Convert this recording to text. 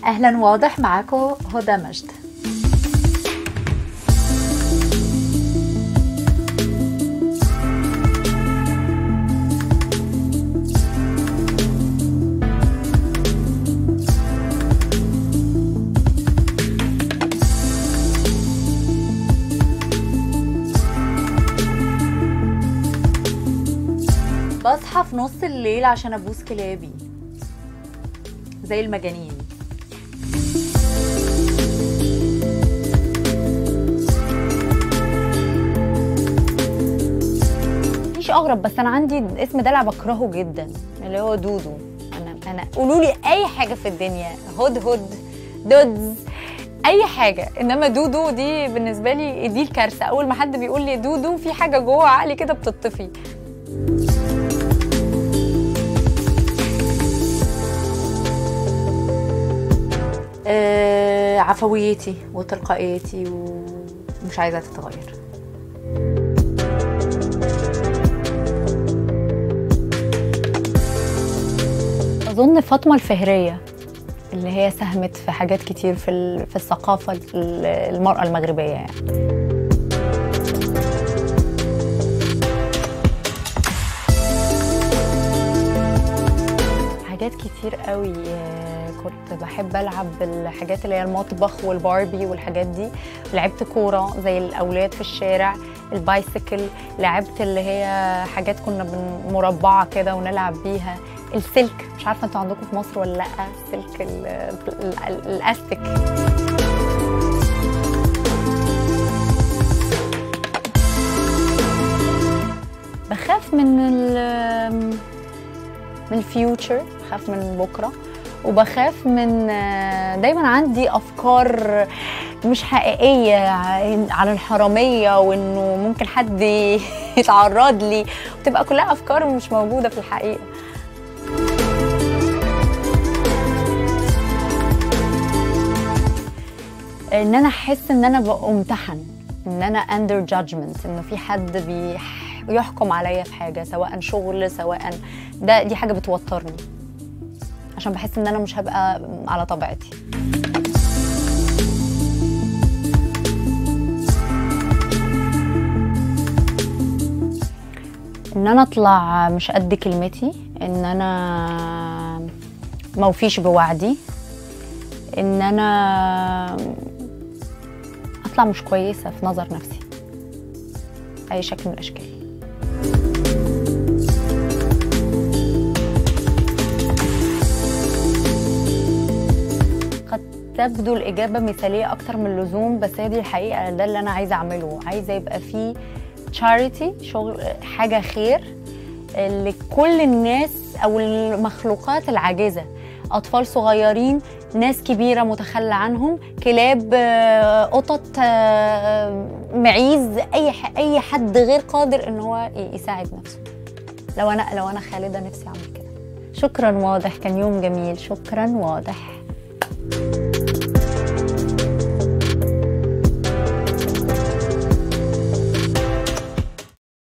اهلا واضح معاكم هدى مجد بصحى في نص الليل عشان ابوس كلابي زي المجانين مفيش اغرب بس انا عندي اسم دلع بكرهه جدا اللي هو دودو انا انا قولوا لي اي حاجه في الدنيا هد هد دودز اي حاجه انما دودو دي بالنسبه لي دي الكارثه اول ما حد بيقول لي دودو في حاجه جوه عقلي كده بتطفي آه عفويتي وتلقائيتي ومش عايزه تتغير اظن فاطمه الفهريه اللي هي ساهمت في حاجات كتير في ال- في الثقافه ال- المراه المغربيه يعني حاجات كتير قوي آه، كنت بحب العب الحاجات اللي هي المطبخ والباربي والحاجات دي لعبت كوره زي الاولاد في الشارع البايسكل لعبت اللي هي حاجات كنا بن- مربعه كده ونلعب بيها السلك مش عارفه انتوا عندكم في مصر ولا لا السلك ال- ال- ال- الاستك بخاف من ال من الفيوتشر بخاف من بكره وبخاف من دايما عندي افكار مش حقيقيه على الحراميه وانه ممكن حد يتعرض لي وتبقى كلها افكار مش موجوده في الحقيقه ان انا احس ان انا بامتحن ان انا under judgment انه في حد بيح- بيحكم عليا في حاجه سواء شغل سواء ده دي حاجه بتوترني عشان بحس ان انا مش هبقى على طبيعتي ان انا اطلع مش قد كلمتي ان انا موفيش بوعدي ان انا اطلع مش كويسه في نظر نفسي اي شكل من الاشكال قد تبدو الاجابه مثاليه اكتر من اللزوم بس هي دي الحقيقه ده اللي انا عايزه اعمله عايزه يبقى فيه تشاريتي شغل حاجه خير لكل الناس او المخلوقات العاجزه اطفال صغيرين ناس كبيره متخلى عنهم كلاب آه، قطط آه، معيز اي ح- اي حد غير قادر ان هو ي- يساعد نفسه لو انا لو انا خالده نفسي اعمل كده شكرا واضح كان يوم جميل شكرا واضح